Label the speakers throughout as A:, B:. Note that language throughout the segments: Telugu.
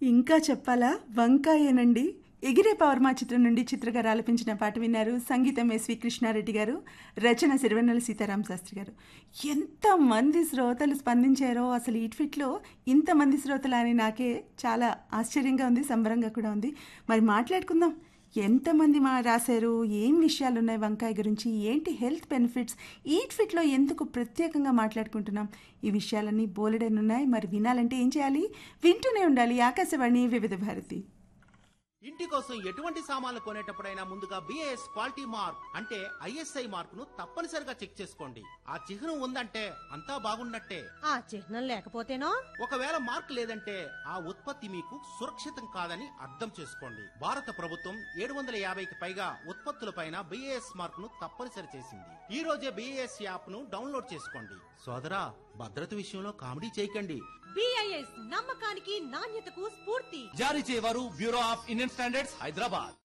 A: ఇంకా చెప్పాలా వంకాయేనండి ఎగిరే పవర్మా చిత్రం నుండి చిత్రగారు ఆలపించిన పాట విన్నారు సంగీతం ఎస్వి కృష్ణారెడ్డి గారు రచన సిరివెన్నెల సీతారామ శాస్త్రి గారు ఎంతమంది శ్రోతలు స్పందించారో అసలు ఈ ట్విట్లో ఇంతమంది శ్రోతలు అని నాకే చాలా ఆశ్చర్యంగా ఉంది సంబరంగా కూడా ఉంది మరి మాట్లాడుకుందాం ఎంతమంది మా రాశారు ఏం విషయాలు ఉన్నాయి వంకాయ గురించి ఏంటి హెల్త్ బెనిఫిట్స్ ఈ ట్విట్లో ఎందుకు ప్రత్యేకంగా మాట్లాడుకుంటున్నాం ఈ విషయాలన్నీ బోలెడని ఉన్నాయి మరి వినాలంటే ఏం చేయాలి వింటూనే ఉండాలి ఆకాశవాణి వివిధ భారతి
B: ఇంటి కోసం ఎటువంటి సామాన్లు కొనేటప్పుడైనా ముందుగా బిఏఎస్ క్వాలిటీ మార్క్ అంటే ఐఎస్ఐ మార్క్ ను తప్పనిసరిగా చెక్ చేసుకోండి ఆ చిహ్నం ఉందంటే అంతా బాగున్నట్టే
C: ఆ చిహ్నం లేకపోతేనో
B: ఒకవేళ మార్క్ లేదంటే ఆ ఉత్పత్తి మీకు సురక్షితం కాదని అర్థం చేసుకోండి భారత ప్రభుత్వం ఏడు వందల యాభైకి పైగా ఉత్పత్తులపైన బిఏఎస్ మార్క్ ను తప్పనిసరి చేసింది ఈ రోజే బిఏఎస్ యాప్ ను డౌన్లోడ్ చేసుకోండి సోదరా భద్రత విషయంలో కామెడీ చేయకండి
C: బిఐఎస్ నమ్మకానికి నాణ్యతకు స్ఫూర్తి
D: జారీ చేయవారు bureau of Indian standards Hyderabad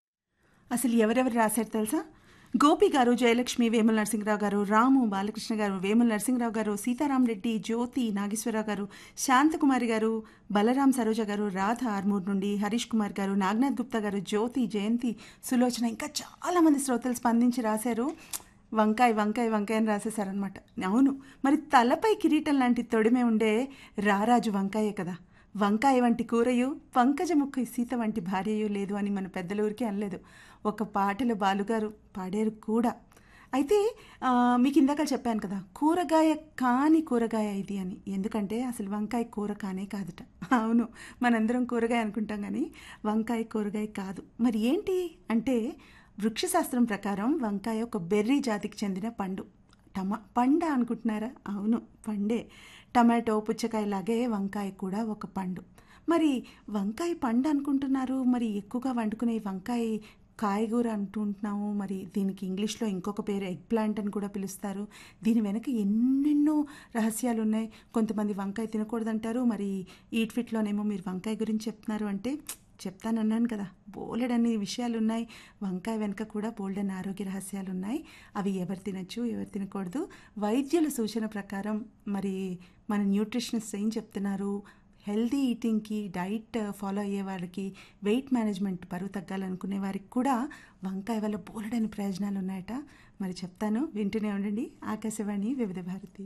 A: అసలు ఎవరెవరు రాశారు తెలుసా గోపి గారు జయలక్ష్మి వేముల నరసింహరావు గారు రాము బాలకృష్ణ గారు వేముల నరసింహరావు గారు సీతారాం రెడ్డి జ్యోతి నాగేశ్వరరావు గారు శాంతకుమారి గారు బలరాం సరోజ గారు రాధ ఆర్మూర్ నుండి హరీష్ కుమార్ గారు నాగనాథ్ గుప్తా గారు జ్యోతి జయంతి సులోచన ఇంకా చాలా మంది శ్రోతలు స్పందించి రాశారు వంకాయ వంకాయ వంకాయ అని రాసేశారనమాట అవును మరి తలపై కిరీటం లాంటి తొడిమే ఉండే రారాజు వంకాయే కదా వంకాయ వంటి కూరయు పంకజముఖ సీత వంటి భార్యయు లేదు అని మన పెద్దలూరికి అనలేదు ఒక పాటలో బాలుగారు పాడారు కూడా అయితే ఆ, మీకు ఇందాక చెప్పాను కదా కూరగాయ కాని కూరగాయ ఇది అని ఎందుకంటే అసలు వంకాయ కూర కానే కాదుట అవును మనందరం కూరగాయ అనుకుంటాం కానీ వంకాయ కూరగాయ కాదు మరి ఏంటి అంటే వృక్షశాస్త్రం ప్రకారం వంకాయ ఒక బెర్రీ జాతికి చెందిన పండు టమా పండ అనుకుంటున్నారా అవును పండే టమాటో పుచ్చకాయ లాగే వంకాయ కూడా ఒక పండు మరి వంకాయ పండు అనుకుంటున్నారు మరి ఎక్కువగా వండుకునే వంకాయ కాయగూర అంటుంటున్నాము మరి దీనికి ఇంగ్లీష్లో ఇంకొక పేరు ఎగ్ ప్లాంట్ అని కూడా పిలుస్తారు దీని వెనక ఎన్నెన్నో రహస్యాలు ఉన్నాయి కొంతమంది వంకాయ తినకూడదంటారు మరి ఈ ట్విట్లోనేమో మీరు వంకాయ గురించి చెప్తున్నారు అంటే చెప్తానన్నాను కదా బోలెడన్ని విషయాలు ఉన్నాయి వంకాయ వెనుక కూడా బోల్డని ఆరోగ్య రహస్యాలు ఉన్నాయి అవి ఎవరు తినచ్చు ఎవరు తినకూడదు వైద్యుల సూచన ప్రకారం మరి మన న్యూట్రిషనిస్ట్ ఏం చెప్తున్నారు హెల్దీ ఈటింగ్కి డైట్ ఫాలో అయ్యే వాళ్ళకి వెయిట్ మేనేజ్మెంట్ బరువు తగ్గాలనుకునే వారికి కూడా వంకాయ వల్ల బోలెడని ప్రయోజనాలు ఉన్నాయట మరి చెప్తాను వింటూనే ఉండండి ఆకాశవాణి వివిధ భారతి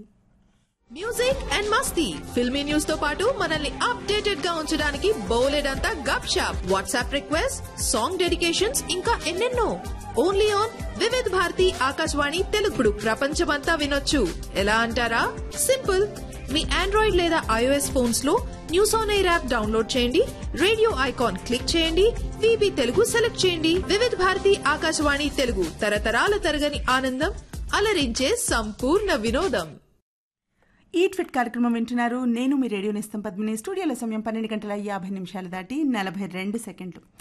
E: మ్యూజిక్ అండ్ మస్తీ ఫిల్మీ న్యూస్ తో పాటు మనల్ని అప్డేటెడ్ గా ఉంచడానికి బౌలెడంతా గప్ షాప్ వాట్సాప్ రిక్వెస్ట్ సాంగ్ డెడికేషన్స్ ఇంకా ఎన్నెన్నో ఓన్లీ ఆన్ వివిధ్ భారతి ఆకాశవాణి తెలుగుడు ప్రపంచమంతా వినొచ్చు ఎలా అంటారా సింపుల్ మీ ఆండ్రాయిడ్ లేదా ఐఓఎస్ ఫోన్స్ లో news on air app download చేయండి రేడియో ఐకాన్ క్లిక్ చేయండి విబి తెలుగు సెలెక్ట్ చేయండి వివిధ్ భారతి ఆకాశవాణి తెలుగు తరతరాల తరగని ఆనందం అలరించే సంపూర్ణ వినోదం
A: ఈ ట్విట్ కార్యక్రమం వింటున్నారు నేను మీ రేడియో నిస్తం పద్మిని స్టూడియోలో సమయం పన్నెండు గంటల యాభై నిమిషాలు దాటి నలభై రెండు సెకండ్లు